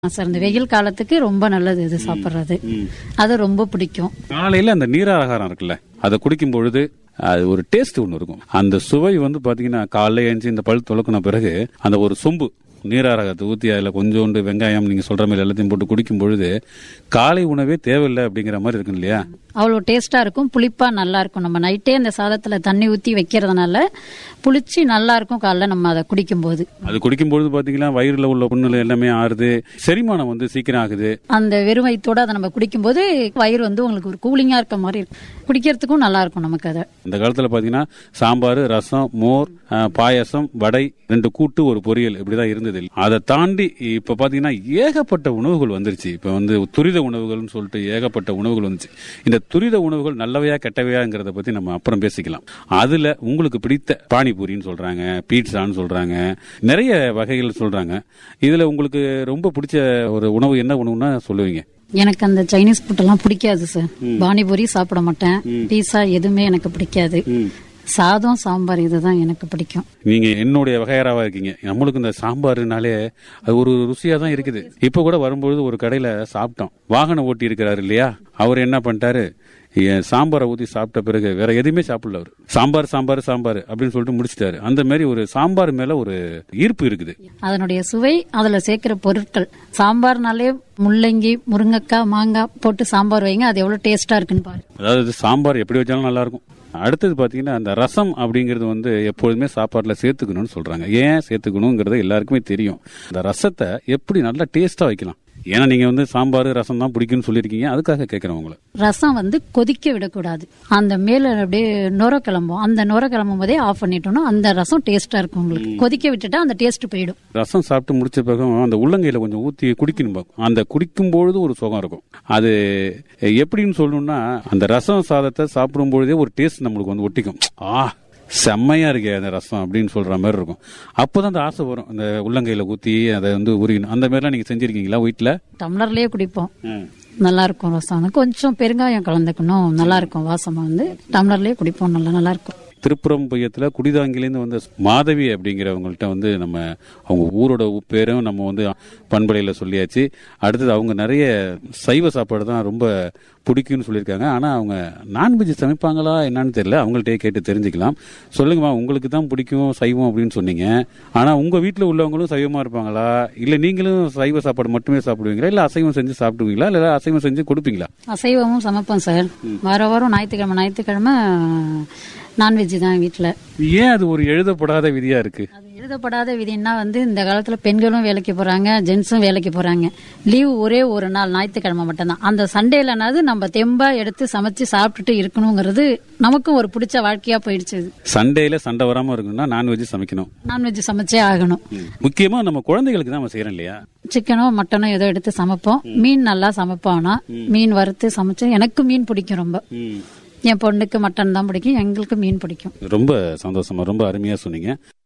Sir இந்த வெயில் காலத்துக்கு ரொம்ப நல்லது இது சாப்பிட்றது அது ரொம்ப பிடிக்கும் காலையில அந்த நீராகாரம் இருக்குல்ல அதை குடிக்கும் பொழுது அது ஒரு டேஸ்ட் ஒன்று இருக்கும் அந்த சுவை வந்து பாத்தீங்கன்னா காலைல எழுந்து இந்த பல் துளக்குன பிறகு அந்த ஒரு சொம்பு நீராரகத்தை ஊற்றி அதில் கொஞ்சோண்டு வெங்காயம் நீங்கள் சொல்கிற மாதிரி எல்லாத்தையும் போட்டு குடிக்கும் பொழுது காலை உணவே தேவையில்லை அப்படிங்கிற மாதிரி இருக்கும் இல்லையா அவ்வளோ டேஸ்டா இருக்கும் புளிப்பா நல்லா இருக்கும் நம்ம நைட்டே அந்த சாதத்துல தண்ணி ஊத்தி வைக்கிறதுனால புளிச்சு நல்லா இருக்கும் காலைல நம்ம அதை குடிக்கும்போது அது குடிக்கும் பொழுது பார்த்தீங்கன்னா வயிறில் உள்ள புண்ணுல எல்லாமே ஆறுது செரிமானம் வந்து சீக்கிரம் ஆகுது அந்த வெறும் வயிற்றோட அதை நம்ம குடிக்கும்போது வயிறு வந்து உங்களுக்கு ஒரு கூலிங்கா இருக்க மாதிரி இருக்கும் குடிக்கிறதுக்கும் நல்லா இருக்கும் நமக்கு அதை இந்த காலத்தில் பார்த்தீங்கன்னா சாம்பார் ரசம் மோர் அஹ், பாயாசம் வடை ரெண்டு கூட்டு ஒரு பொரியல் இப்படிதான் இருந்தது அதை தாண்டி இப்போ பார்த்தீங்கன்னா ஏகப்பட்ட உணவுகள் வந்துருச்சு இப்போ வந்து துரித உணவுகள்னு சொல்லிட்டு ஏகப்பட்ட உணவுகள் வந்துச்சு இந்த துரித உணவுகள் நல்லவையா கெட்டவையாங்கிறத பத்தி நம்ம அப்புறம் பேசிக்கலாம் அதுல உங்களுக்கு பிடித்த பானிபூரின்னு சொல்றாங்க பீட்சான்னு சொல்றாங்க நிறைய வகைகள் சொல்றாங்க இதுல உங்களுக்கு ரொம்ப பிடிச்ச ஒரு உணவு என்ன உணவுன்னா சொல்லுவீங்க எனக்கு அந்த சைனீஸ் ஃபுட் எல்லாம் பிடிக்காது சார் பானிபூரி சாப்பிட மாட்டேன் பீஸா எதுவுமே எனக்கு பிடிக்காது சாதம் சாம்பார் இதுதான் எனக்கு பிடிக்கும் நீங்க என்னுடைய வகையறாவா இருக்கீங்க நம்மளுக்கு இந்த சாம்பார்னாலே அது ஒரு ருசியா தான் இருக்குது இப்ப கூட வரும்பொழுது ஒரு கடையில சாப்பிட்டோம் வாகனம் ஓட்டி இருக்கிறாரு இல்லையா அவர் என்ன பண்ணிட்டாரு என் சாம்பாரை ஊத்தி சாப்பிட்ட பிறகு வேற எதுவுமே சாப்பிடல அவர் சாம்பார் சாம்பார் சாம்பார் அப்படின்னு சொல்லிட்டு முடிச்சிட்டாரு அந்த மாதிரி ஒரு சாம்பார் மேல ஒரு ஈர்ப்பு இருக்குது அதனுடைய சுவை அதுல சேர்க்கிற பொருட்கள் சாம்பார்னாலே முள்ளங்கி முருங்கைக்காய் மாங்காய் போட்டு சாம்பார் வைங்க அது எவ்வளவு டேஸ்டா இருக்குன்னு பாருங்க அதாவது சாம்பார் எப்படி வச்சாலும் நல்லா இருக்கும் அடுத்தது பாத்தீங்கன்னா அந்த ரசம் அப்படிங்கிறது வந்து எப்பொழுதுமே சாப்பாட்டுல சேர்த்துக்கணும்னு சொல்றாங்க ஏன் சேர்த்துக்கணுங்கிறது எல்லாருக்குமே தெரியும் அந்த ரசத்தை எப்படி நல்லா டேஸ்டா வைக்கலாம் ஏன்னா நீங்க வந்து சாம்பார் ரசம் தான் பிடிக்கும்னு சொல்லியிருக்கீங்க அதுக்காக கேட்கறேன் உங்களை ரசம் வந்து கொதிக்க விடக்கூடாது அந்த மேல அப்படியே நுர கிளம்பும் அந்த நுர கிளம்பும் போதே ஆஃப் பண்ணிட்டோம்னா அந்த ரசம் டேஸ்டா இருக்கும் உங்களுக்கு கொதிக்க விட்டுட்டா அந்த டேஸ்ட் போயிடும் ரசம் சாப்பிட்டு முடிச்ச பிறகு அந்த உள்ளங்கையில கொஞ்சம் ஊத்தி குடிக்கணும் பாக்கும். அந்த குடிக்கும் பொழுது ஒரு சுகம் இருக்கும் அது எப்படின்னு சொல்லணும்னா அந்த ரசம் சாதத்தை சாப்பிடும் பொழுதே ஒரு டேஸ்ட் நம்மளுக்கு வந்து ஒட்டிக்கும் ஆ செம்மையா இருக்கே அந்த ரசம் அப்படின்னு சொல்ற மாதிரி இருக்கும் அப்போதான் அந்த ஆசை வரும் அந்த உள்ளங்கையில ஊத்தி அதை வந்து உருகணும் அந்த மாதிரிலாம் நீங்க செஞ்சிருக்கீங்களா வீட்டுல டம்ளர்லயே குடிப்போம் நல்லா இருக்கும் ரசம் கொஞ்சம் பெருங்காயம் கலந்துக்கணும் நல்லா இருக்கும் வாசமா வந்து டம்ளர்லயே குடிப்போம் நல்லா நல்லா இருக்கும் திருப்புறம்பயத்துல குடிதாங்கிலேருந்து வந்த மாதவி அப்படிங்கிறவங்கள்ட்ட வந்து நம்ம அவங்க ஊரோட பேரும் நம்ம வந்து பண்பலையில் சொல்லியாச்சு அடுத்தது அவங்க நிறைய சைவ சாப்பாடு தான் ரொம்ப பிடிக்கும்னு சொல்லியிருக்காங்க ஆனால் அவங்க நான்வெஜ் சமைப்பாங்களா என்னன்னு தெரியல அவங்கள்ட்டே கேட்டு தெரிஞ்சுக்கலாம் சொல்லுங்கம்மா உங்களுக்கு தான் பிடிக்கும் சைவம் அப்படின்னு சொன்னீங்க ஆனால் உங்கள் வீட்டில் உள்ளவங்களும் சைவமாக இருப்பாங்களா இல்லை நீங்களும் சைவ சாப்பாடு மட்டுமே சாப்பிடுவீங்களா இல்லை அசைவம் செஞ்சு சாப்பிடுவீங்களா இல்லை அசைவம் செஞ்சு கொடுப்பீங்களா அசைவமும் சமைப்போம் சார் வார வாரம் ஞாயிற்றுக்கிழமை ஞாயிற்றுக்கிழமை நான்வெஜ் தான் வீட்டில் ஏன் அது ஒரு எழுதப்படாத விதியா இருக்கு அது எழுதப்படாத விதின்னா வந்து இந்த காலத்துல பெண்களும் வேலைக்கு போறாங்க ஜென்ஸும் வேலைக்கு போறாங்க லீவ் ஒரே ஒரு நாள் ஞாயிற்றுக்கிழமை மட்டும்தான் அந்த சண்டேலனாவது நம்ம தெம்பா எடுத்து சமைச்சு சாப்பிட்டுட்டு இருக்கணுங்கிறது நமக்கும் ஒரு பிடிச்ச வாழ்க்கையா போயிடுச்சு இது. சண்டேல சண்டை வராம இருக்கணும்னா நான்வெஜ் சமைக்கணும் நான்வெஜ் சமைச்சே ஆகணும் முக்கியமா நம்ம குழந்தைகளுக்கு தான் நம்ம செய்யறோம் இல்லையா சிக்கனோ மட்டனோ ஏதோ எடுத்து சமைப்போம் மீன் நல்லா சமைப்போம் ஆனா மீன் வறுத்து சமைச்சு எனக்கு மீன் பிடிக்கும் ரொம்ப என் பொண்ணுக்கு மட்டன் தான் பிடிக்கும் எங்களுக்கு மீன் பிடிக்கும் ரொம்ப சந்தோஷமா ரொம்ப அருமையா சொன்னீங்க